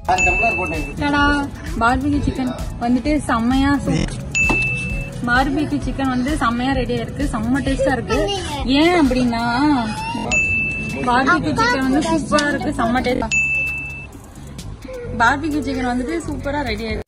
டடா barbecue chicken வந்துட்டு செம்மையா பார்பிக்யூ சிக்கன் வந்து செம்மையா ரெடியா இருக்கு செம்ம டேஸ்டா இருக்கு ஏன் அப்படின்னா பார்பிக்யூ சிக்கன் வந்து சூப்பரா இருக்கு செம்ம டேஸ்ட் பார்பிக்யூ சிக்கன் வந்துட்டு சூப்பரா ரெடி ஆயிருக்கு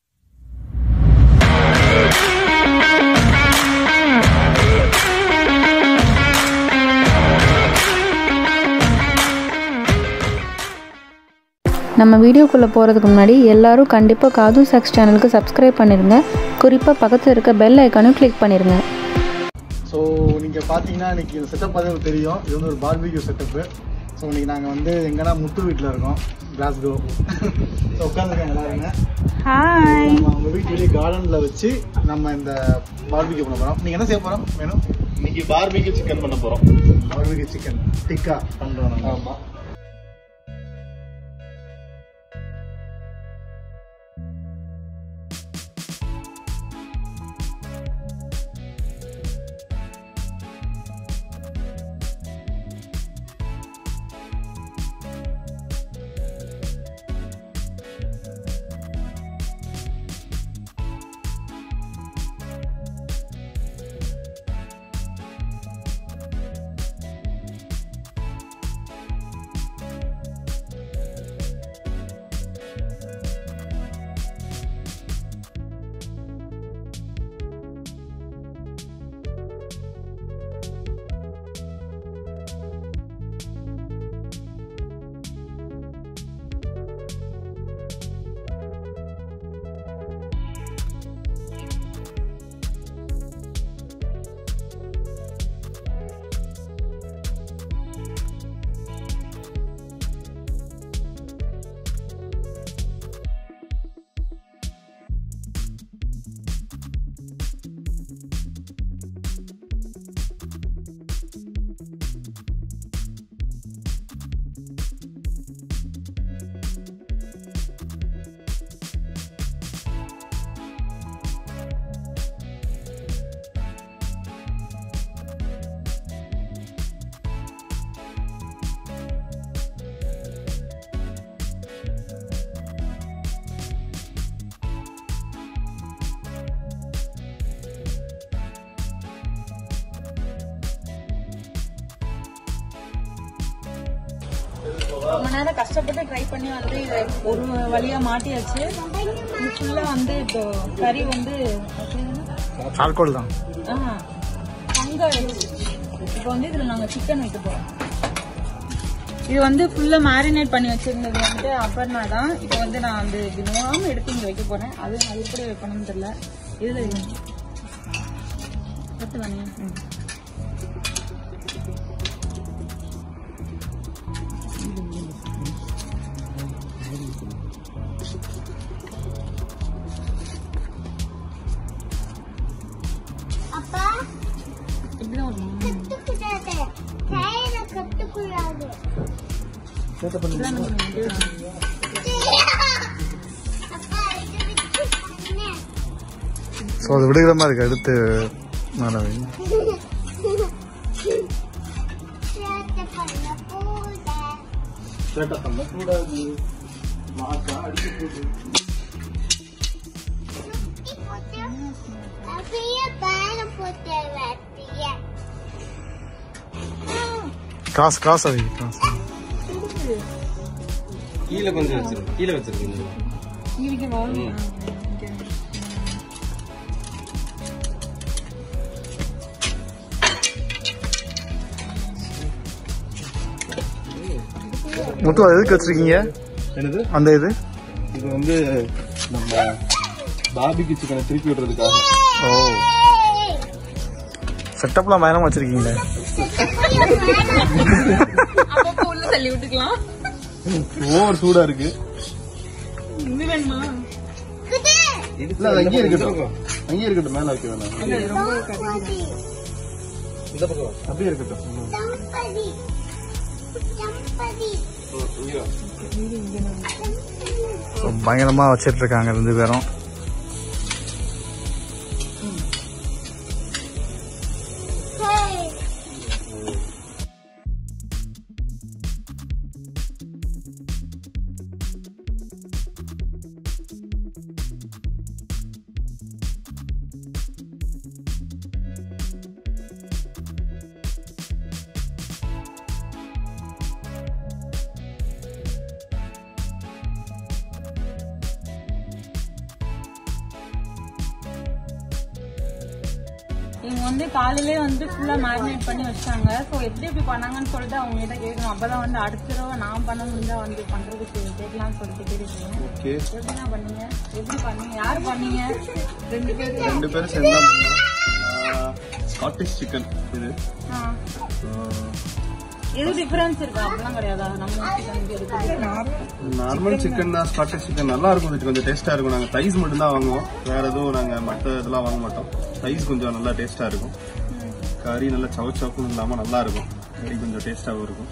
நம்ம வீடியோக்குள்ளே போகிறதுக்கு முன்னாடி எல்லாரும் கண்டிப்பாக காது சாக்ஸ் சேனலுக்கு சப்ஸ்கிரைப் பண்ணிடுங்க குறிப்பாக பக்கத்தில் இருக்க பெல் ஐக்கானும் கிளிக் பண்ணிடுங்க ஸோ நீங்கள் பார்த்தீங்கன்னா இன்னைக்கு இந்த செட்டப் பார்த்து உங்களுக்கு தெரியும் இது வந்து ஒரு பார்பிக்யூ செட்டப்பு ஸோ இன்னைக்கு நாங்கள் வந்து எங்கன்னா முத்து வீட்டில் இருக்கோம் கிளாஸ்கோ ஸோ உட்காந்துருக்காங்க எல்லாருங்க ஹாய் நம்ம அவங்க வீட்டு வெளியே கார்டனில் வச்சு நம்ம இந்த பார்பிக்யூ பண்ண போகிறோம் நீங்கள் என்ன செய்ய போகிறோம் வேணும் இன்னைக்கு பார்பிக்யூ சிக்கன் பண்ண போறோம் பார்பிக்யூ சிக்கன் டிக்கா பண்ணுறோம் நம்ம ஆமா ரொம்ப நேரம் கஷ்டப்பட்டு ட்ரை பண்ணி வந்து இதை ஒரு வழியா மாட்டியாச்சு இது ஃபுல்லா வந்து இப்போ கறி வந்து ஆல்கோல் தான் அங்க இப்போ வந்து இதுல நாங்க சிக்கன் வைக்க போறோம் இது வந்து ஃபுல்லா மேரினேட் பண்ணி வச்சிருந்தது வந்து அப்பர்னா தான் இப்போ வந்து நான் வந்து இது நோகாம எடுத்து இங்க வைக்க போறேன் அது அது எப்படி வைக்கணும்னு தெரியல இதுல இது பத்து தானே ம். அப்பா இப்படிதான் வரணும் கத்துக்கூடாது கையில கத்துக்கூடாது சேட்டை பண்ணி அப்பா இது விட்டு என்ன? ஸோ அது விடுகிற மாதிரி இருக்கு அடுத்து மேலே வைங்க. சேட்டை பண்ண போதா சேட்டை பண்ண கூடாது மாசா அடிக்க போகுது சுத்தி போட்டு அப்படியே பேன போட்டு வெட்டிய காசு காசு வை காசு கீழே கொஞ்சம் வச்சிருக்கு கீழே வச்சிருக்கு இங்க வரும் முத்து அது எதுக்கு வச்சிருக்கீங்க என்னது அந்த இது இது வந்து நம்ம பாபிக்கு சிக்கனை திருப்பி விடுறதுக்காக ஓ செட்டப்லாம் பயணம் வச்சிருக்கீங்களே அப்பப்போ உள்ள தள்ளி விட்டுக்கலாம் ஓவர் சூடா இருக்கு இது வேணுமா இல்ல அது அங்கேயே இருக்கட்டும் அங்கேயே இருக்கட்டும் மேல வைக்க வேணாம் தம்பதி இந்த பக்கம் அப்படியே இருக்கட்டும் தம்பதி தம்பதி ஸோ பயங்கரமாக வச்சிட்டு இருக்காங்க ரெண்டு பேரும் ஹே இவங்க வந்து காலையிலே வந்து ஃபுல்லா மேரினேட் பண்ணி வச்சாங்க ஸோ எப்படி எப்படி பண்ணாங்கன்னு சொல்லிட்டு அவங்க கிட்ட கேட்கணும் அப்பதான் வந்து அடுத்த தடவை நான் பண்ண முடிஞ்சா வந்து பண்றதுக்கு கேட்கலாம்னு சொல்லிட்டு கேட்டுருக்கேன் ஓகே எப்படிண்ணா பண்ணீங்க எப்படி பண்ணீங்க யாரு பண்ணீங்க ரெண்டு பேர் ரெண்டு பேரும் சேர்ந்தா பண்ணோம் ஸ்காட்டிஷ் சிக்கன் இது ஆ. ஆ, எது டிஃபரன்ஸ் இருக்கா அப்படிலாம் கிடையாதா நம்ம சிக்கனுக்கு இருக்கு நார்மல் சிக்கன் தான் ஸ்காட்டிஷ் சிக்கன் நல்லா இருக்கும் இது கொஞ்சம் டேஸ்டா இருக்கும் நாங்க தைஸ் மட்டும் தான் வாங்குவோம் வேற எதுவும் நாங்க மற்ற இதெல்லாம் வாங்க மாட்டோம் தைஸ் கொஞ்சம் நல்லா டேஸ்டா இருக்கும் கறி நல்லா சவ சவப்புன்னு இல்லாம நல்லா இருக்கும் கறி கொஞ்சம் டேஸ்டாவும் இருக்கும்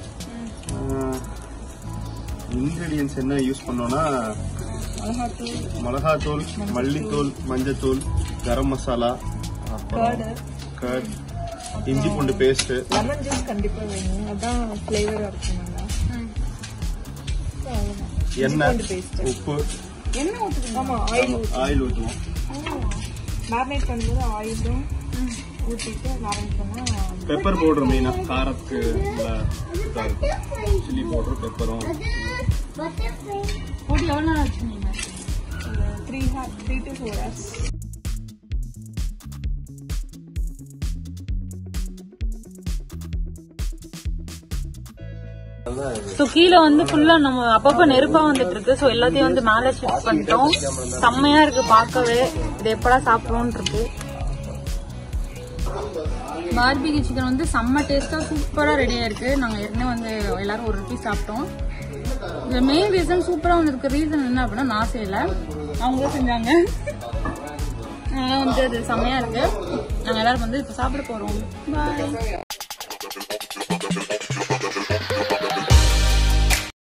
இன்கிரீடியன்ஸ் என்ன யூஸ் பண்ணோம்னா மிளகாத்தூள் மல்லித்தூள் மஞ்சத்தூள் கரம் மசாலா அப்புறம் கர்ட் இஞ்சி பூண்டு பேஸ்ட் லெமன் ஜூஸ் கண்டிப்பா வேணும் அதான் ஃபிளேவரா இருக்கும் நல்லா எண்ணெய் உப்பு என்ன ஊத்துறீங்க ஆமா ஆயில் ஆயில் ஊற்றுவோம் மேரினேட் பண்ணும்போது ஆயிலும் ஊற்றிட்டு மேரினேட் பண்ணா பெப்பர் பவுடர் மெயினா காரத்துக்கு நல்லா இதா இருக்கும் சில்லி பவுடர் பெப்பரும் Butterfly. போட்டு எவ்வளவு நேரம் வச்சுருந்தீங்க three hour three to four hours so கீழே வந்து ஃபுல்லா நம்ம அப்பப்போ நெருப்பா வந்துட்டு இருக்கு ஸோ எல்லாத்தையும் வந்து மேலே ஷிஃப்ட் பண்ணிட்டோம் செம்மையா இருக்கு பார்க்கவே இது எப்படா சாப்பிடுவோம்னு இருக்கு பார்பிகி சிக்கன் வந்து செம்ம டேஸ்டா சூப்பரா ரெடியா இருக்கு நாங்க ஏற்கனவே வந்து எல்லாரும் ஒரு பீஸ் சாப்பிட்டோம் இந்த மெயின் ரீசன் சூப்பரா வந்திருக்கு ரீசன் என்ன அப்படின்னா நான் செய்யல அவங்க தான் செஞ்சாங்க அதனால வந்து அது செம்மையா இருக்கு நாங்க எல்லாரும் வந்து இப்ப சாப்பிட போறோம் பாய்